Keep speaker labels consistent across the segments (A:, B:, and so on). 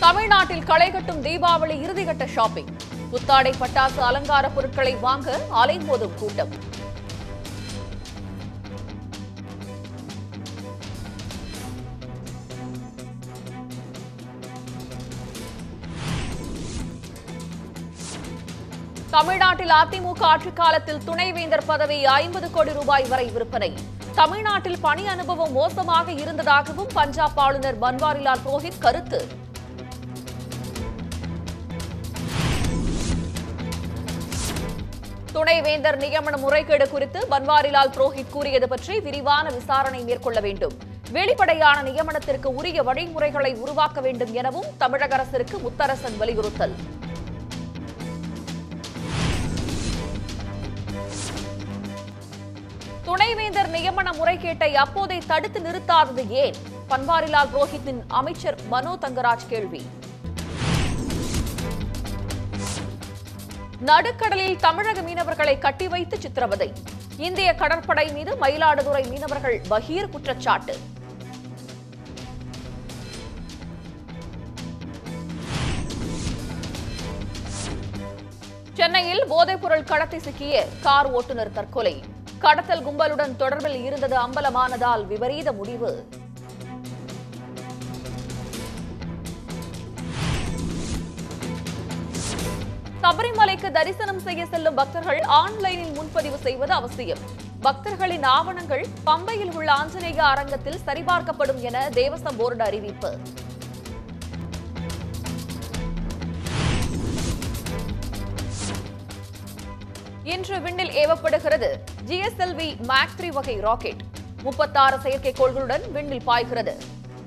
A: தமிழ்நாட்டில் களை கட்டும் தீபாவளி இறுதிக்கட்ட ஷாப்பிங் புத்தாடை பட்டாசு அலங்கார பொருட்களை வாங்க அலைமோதும் கூட்டம் தமிழ்நாட்டில் அதிமுக ஆட்சிக் காலத்தில் துணைவேந்தர் பதவி ஐம்பது கோடி ரூபாய் வரை விற்பனை தமிழ்நாட்டில் பணி அனுபவம் மோசமாக இருந்ததாகவும் பஞ்சாப் ஆளுநர் பன்வாரிலால் புரோஹித் கருத்து துணைவேந்தர் நியமன முறைகேடு குறித்து பன்வாரிலால் புரோஹித் கூறியது பற்றி விரிவான விசாரணை மேற்கொள்ள வேண்டும் வெளிப்படையான நியமனத்திற்கு உரிய வழிமுறைகளை உருவாக்க வேண்டும் எனவும் தமிழக அரசிற்கு முத்தரசன் வலியுறுத்தல் துணைவேந்தர் நியமன முறைகேட்டை அப்போதே தடுத்து நிறுத்தாதது ஏன் பன்வாரிலால் புரோஹித்தின் அமைச்சர் மனோ தங்கராஜ் கேள்வி நடுக்கடலில் தமிழக மீனவர்களை கட்டி வைத்து சித்திரவதை இந்திய கடற்படை மீது மயிலாடுதுறை மீனவர்கள் பகீர் குற்றச்சாட்டு சென்னையில் போதைப்பொருள் கடத்தி சிக்கிய கார் ஓட்டுநர் தற்கொலை கடத்தல் கும்பலுடன் தொடர்பில் இருந்தது அம்பலமானதால் விபரீத முடிவு சபரிமலைக்கு தரிசனம் செய்ய செல்லும் பக்தர்கள் ஆன்லைனில் முன்பதிவு செய்வது அவசியம் பக்தர்களின் ஆவணங்கள் பம்பையில் உள்ள ஆஞ்சநேய அரங்கத்தில் சரிபார்க்கப்படும் என தேவசம் போர்டு அறிவிப்பு இன்று விண்ணில் ஏவப்படுகிறது ஜிஎஸ்எல்வி மேக் த்ரீ வகை ராக்கெட் முப்பத்தாறு செயற்கைக்கோள்களுடன் விண்ணில் பாய்கிறது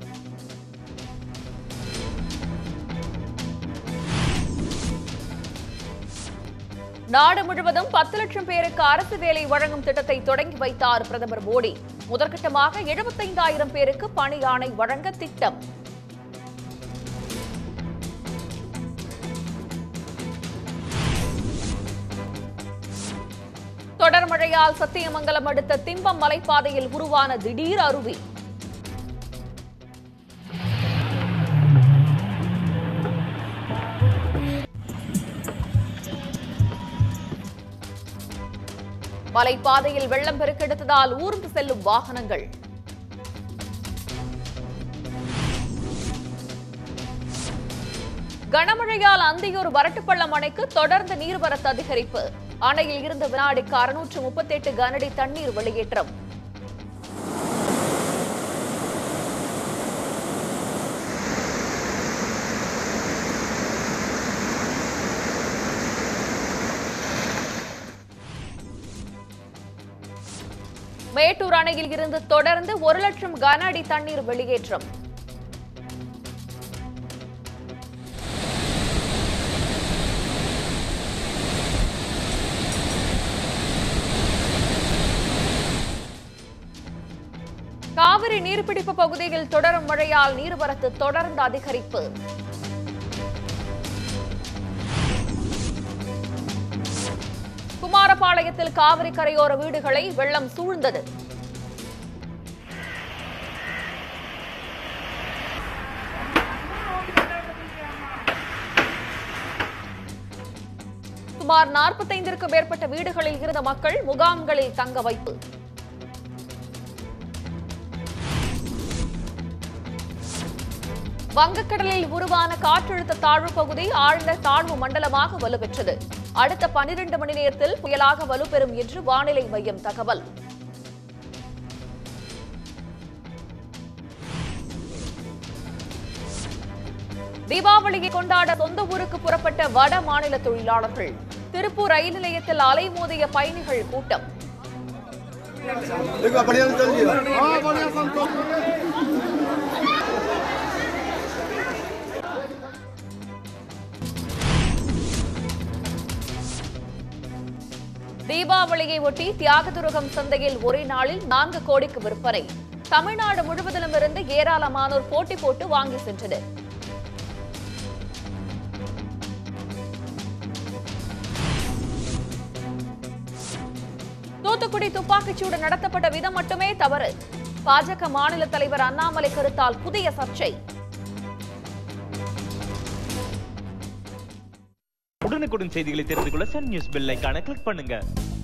A: நாடு முழுவதும் பத்து லட்சம் பேருக்கு அரசு வேலை வழங்கும் திட்டத்தை தொடங்கி வைத்தார் பிரதமர் மோடி முதற்கட்டமாக எழுபத்தைந்தாயிரம் பேருக்கு பணி ஆணை வழங்க திட்டம் தொடர் மழையால் சத்தியமங்கலம் அடுத்த திம்பம் மலைப்பாதையில் உருவான திடீர் அருவி மலைப்பாதையில் வெள்ளம் பெருக்கெடுத்ததால் ஊர்ந்து செல்லும் வாகனங்கள் கனமழையால் அந்தியூர் வரட்டுப்பள்ளம் அணைக்கு தொடர்ந்து நீர்வரத்து அதிகரிப்பு அணையில் இருந்து வினாடிக்கு அறுநூற்று முப்பத்தி எட்டு கனஅடி தண்ணீர் வெளியேற்றம் மேட்டூர் அணையில் இருந்து தொடர்ந்து ஒரு லட்சம் கன அடி தண்ணீர் வெளியேற்றம் காவிரி நீர்பிடிப்பு பகுதியில் தொடரும் மழையால் நீர்வரத்து தொடர்ந்து அதிகரிப்பு குமாரபாளையத்தில் காவிரி கரையோர வீடுகளை வெள்ளம் சூழ்ந்தது சுமார் நாற்பத்தைந்திற்கும் மேற்பட்ட வீடுகளில் இருந்த மக்கள் முகாம்களில் தங்க வைப்பு வங்கக்கடலில் உருவான காற்றழுத்த தாழ்வு பகுதி ஆழ்ந்த தாழ்வு மண்டலமாக வலுப்பெற்றது அடுத்த பனிரெண்டு மணி நேரத்தில் புயலாக வலுப்பெறும் என்று வானிலை மையம் தகவல் தீபாவளியை கொண்டாட சொந்த ஊருக்கு புறப்பட்ட வட மாநில தொழிலாளர்கள் திருப்பூர் ரயில் நிலையத்தில் அலைமோதிய பயணிகள் கூட்டம்
B: देखो बढ़िया से चल जी हाँ बढ़िया संतोष
A: தீபாவளியை ஒட்டி தியாகதுருகம் சந்தையில் ஒரே நாளில் நான்கு கோடிக்கு விற்பனை தமிழ்நாடு முழுவதிலும் இருந்து ஏராளமானோர் போட்டி போட்டு வாங்கி சென்றனர் தூத்துக்குடி துப்பாக்கிச்சூடு நடத்தப்பட்ட விதம் மட்டுமே தவறு பாஜக மாநில தலைவர் அண்ணாமலை கருத்தால் புதிய சர்ச்சை
C: உடனுக்குடன் செய்திகளை தெரிந்து கொள்ள சன் நியூஸ் பெல் ஐகானை கிளிக் பண்ணுங்க